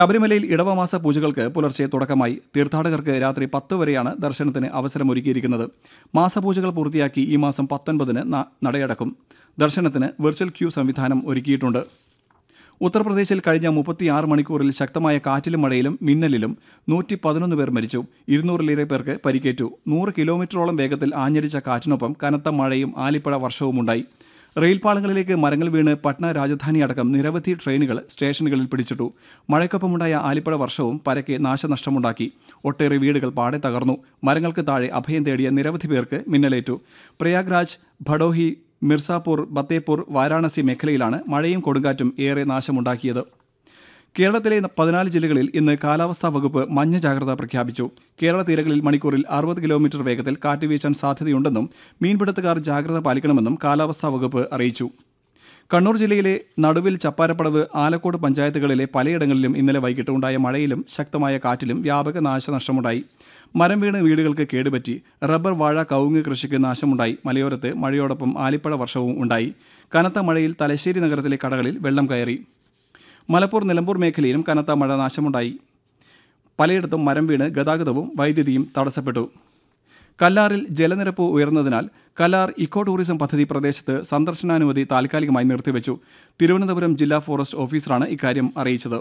ശബരിമലയിൽ ഇടവമാസ പൂജകൾക്ക് പുലർച്ചെ തുടക്കമായി തീർത്ഥാടകർക്ക് രാത്രി പത്ത് വരെയാണ് ദർശനത്തിന് അവസരമൊരുക്കിയിരിക്കുന്നത് മാസപൂജകൾ പൂർത്തിയാക്കി ഈ മാസം പത്തൊൻപതിന് ന- നടയടക്കും ദർശനത്തിന് വെർച്വൽ ക്യൂ സംവിധാനം ഒരുക്കിയിട്ടുണ്ട് ഉത്തർപ്രദേശിൽ കഴിഞ്ഞ മുപ്പത്തിയാറ് മണിക്കൂറിൽ ശക്തമായ കാറ്റിലും മഴയിലും മിന്നലിലും നൂറ്റി പതിനൊന്ന് പേർ മരിച്ചു ഇരുന്നൂറിലേറെ പേർക്ക് പരിക്കേറ്റു നൂറ് കിലോമീറ്ററോളം വേഗത്തിൽ ആഞ്ഞടിച്ച കാറ്റിനൊപ്പം കനത്ത മഴയും ആലിപ്പഴ വർഷവുമുണ്ടായി റെയിൽപാളങ്ങളിലേക്ക് മരങ്ങൾ വീണ് പട്ന രാജധാനി അടക്കം നിരവധി ട്രെയിനുകൾ സ്റ്റേഷനുകളിൽ പിടിച്ചിട്ടു മഴയ്ക്കൊപ്പമുണ്ടായ ആലിപ്പഴ വർഷവും പരക്കെ നാശനഷ്ടമുണ്ടാക്കി ഒട്ടേറെ വീടുകൾ പാടെ തകർന്നു മരങ്ങൾക്ക് താഴെ അഭയം തേടിയ നിരവധി പേർക്ക് മിന്നലേറ്റു പ്രയാഗ്രാജ് ഭഡോഹി മിർസാപൂർ ബത്തേപൂർ വാരാണസി മേഖലയിലാണ് മഴയും കൊടുങ്കാറ്റും ഏറെ നാശമുണ്ടാക്കിയത് കേരളത്തിലെ പതിനാല് ജില്ലകളിൽ ഇന്ന് കാലാവസ്ഥാ വകുപ്പ് മഞ്ഞ ജാഗ്രത പ്രഖ്യാപിച്ചു കേരള തീരങ്ങളിൽ മണിക്കൂറിൽ അറുപത് കിലോമീറ്റർ വേഗത്തിൽ കാറ്റ് വീശാൻ സാധ്യതയുണ്ടെന്നും മീൻപിടുത്തക്കാർ ജാഗ്രത പാലിക്കണമെന്നും കാലാവസ്ഥാ വകുപ്പ് അറിയിച്ചു കണ്ണൂർ ജില്ലയിലെ നടുവിൽ ചപ്പാരപ്പടവ് ആലക്കോട് പഞ്ചായത്തുകളിലെ പലയിടങ്ങളിലും ഇന്നലെ വൈകിട്ട് ഉണ്ടായ മഴയിലും ശക്തമായ കാറ്റിലും വ്യാപക നാശനഷ്ടമുണ്ടായി മരം വീണ് വീടുകൾക്ക് കേടുപറ്റി റബ്ബർ വാഴ കവുങ്ങ് കൃഷിക്ക് നാശമുണ്ടായി മലയോരത്ത് മഴയോടൊപ്പം ആലിപ്പഴ വർഷവും ഉണ്ടായി കനത്ത മഴയിൽ തലശ്ശേരി നഗരത്തിലെ കടകളിൽ വെള്ളം കയറി മലപ്പൂർ നിലമ്പൂർ മേഖലയിലും കനത്ത മഴ നാശമുണ്ടായി പലയിടത്തും മരം വീണ് ഗതാഗതവും വൈദ്യുതിയും തടസ്സപ്പെട്ടു കല്ലാറിൽ ജലനിരപ്പ് ഉയർന്നതിനാൽ കല്ലാർ ഇക്കോ ടൂറിസം പദ്ധതി പ്രദേശത്ത് സന്ദർശനാനുമതി താൽക്കാലികമായി നിർത്തിവെച്ചു തിരുവനന്തപുരം ജില്ലാ ഫോറസ്റ്റ് ഓഫീസറാണ് ഇക്കാര്യം അറിയിച്ചത്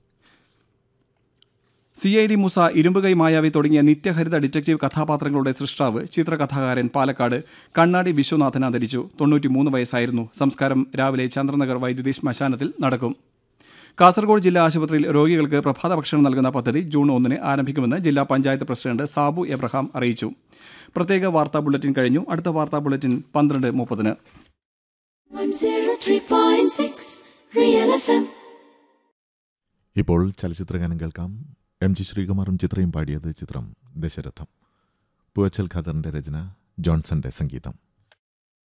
C I D Moosa Irumbukai Mayavi തുടങ്ങിയ നിത്യഹരിത ഡിറ്റക്റ്റീവ് കഥാപാത്രങ്ങളുടെ സൃഷ്ടാവ് ചിത്രകഥാകാരൻ പാലക്കാട് കണ്ണാടി വിശ്വനാഥൻ അന്തരിച്ചു തൊണ്ണൂറ്റിമൂന്ന് വയസ്സായിരുന്നു സംസ്കാരം രാവിലെ ചന്ദ്രനഗർ വൈദ്യുതി ശ്മശാനത്തിൽ നടക്കും കാസർഗോഡ് ജില്ലാ ആശുപത്രിയിൽ രോഗികൾക്ക് പ്രഭാത ഭക്ഷണം നൽകുന്ന പദ്ധതി ജൂൺ ഒന്നിന് ആരംഭിക്കുമെന്ന് ജില്ലാ പഞ്ചായത്ത് പ്രസിഡന്റ് സാബു എബ്രഹാം അറിയിച്ചു പ്രത്യേക വാർത്താ ബുള്ളറ്റിൻ കഴിഞ്ഞു അടുത്ത വാർത്താ ബുള്ളറ്റിൻ പന്ത്രണ്ട് മുപ്പതിന് 103.6 Real FM. ഇപ്പോൾ ചലച്ചിത്രഗാനം കേൾക്കാം എം ജി ശ്രീകുമാറും ചിത്രയും പാടിയത് ചിത്രം ദശരഥം പൂവച്ചൽ ഖദറിന്റെ രചന ജോൺസന്റെ സംഗീതം